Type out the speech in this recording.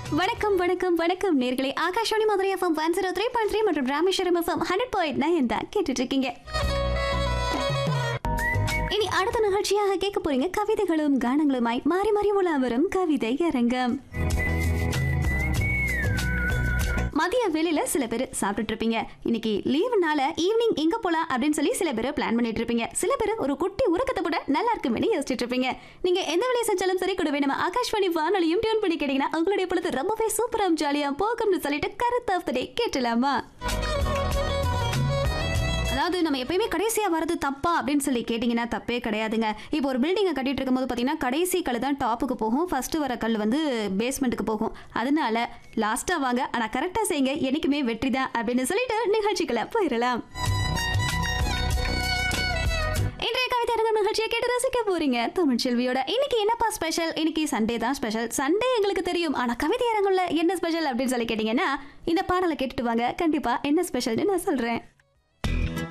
வணக்கம் வணக்கம் வணக்கம் நேர்களே Akashvani Madurai FM one zero three point three மற்றும் Rameswaram FM hundred point nine தான் கேட்டுட்டு இருக்கீங்க இனி அடுத்த நிகழ்ச்சியாக கேட்க போறீங்க கவிதைகளும் கானங்களுமாய் மாறி மாறி உலா வரும் கவிதை அரங்கம் மதிய வேலையில சில பேர் சாப்பிட்டுட்டு இருப்பீங்க இன்னைக்கு லீவுனால ஈவினிங் எங்க போலாம் அப்படின்னு சொல்லி சில பேர் பிளான் பண்ணிட்டு இருப்பீங்க சில பேர் ஒரு குட்டி உறக்கத்தை கூட நல்லா இருக்குமே யோசிச்சுட்டு இருப்பீங்க நீங்க எந்த வேலையை செஞ்சாலும் சரி கூடவே நம்ம ஆகாஷ்வாணி வானொலியும் டியூன் பண்ணி கேட்டீங்கன்னா உங்களுடைய பொழுது ரொம்பவே சூப்பரா ஜாலியா போகும்னு சொல்லிட்டு கருத்து ஆஃப் த டே கேட்டலாமா அதாவது நம்ம எப்பயுமே கடைசியா வரது தப்பா அப்படின்னு சொல்லி கேட்டிங்கன்னா தப்பே கிடையாதுங்க இப்போ ஒரு பில்டிங்கை கட்டிட்டு இருக்கும்போது பார்த்தீங்கன்னா கடைசி கல் தான் டாப்புக்கு போகும் ஃபர்ஸ்ட் வர கல் வந்து பேஸ்மெண்ட்டுக்கு போகும் அதனால லாஸ்டா வாங்க ஆனா கரெக்டா செய்யுங்க என்னைக்குமே வெற்றி தான் அப்படின்னு சொல்லிட்டு நிகழ்ச்சிக்குள்ள போயிடலாம் இன்றைய கவிதை அரங்கம் நிகழ்ச்சியை கேட்டு ரசிக்க போறீங்க தமிழ் செல்வியோட இன்னைக்கு என்னப்பா ஸ்பெஷல் இன்னைக்கு சண்டே தான் ஸ்பெஷல் சண்டே எங்களுக்கு தெரியும் ஆனா கவிதை அரங்கம்ல என்ன ஸ்பெஷல் அப்படின்னு சொல்லி கேட்டீங்கன்னா இந்த பாடலை கேட்டுட்டு வாங்க கண்டிப்பா என்ன ஸ்பெஷல்னு நான் சொல்றேன்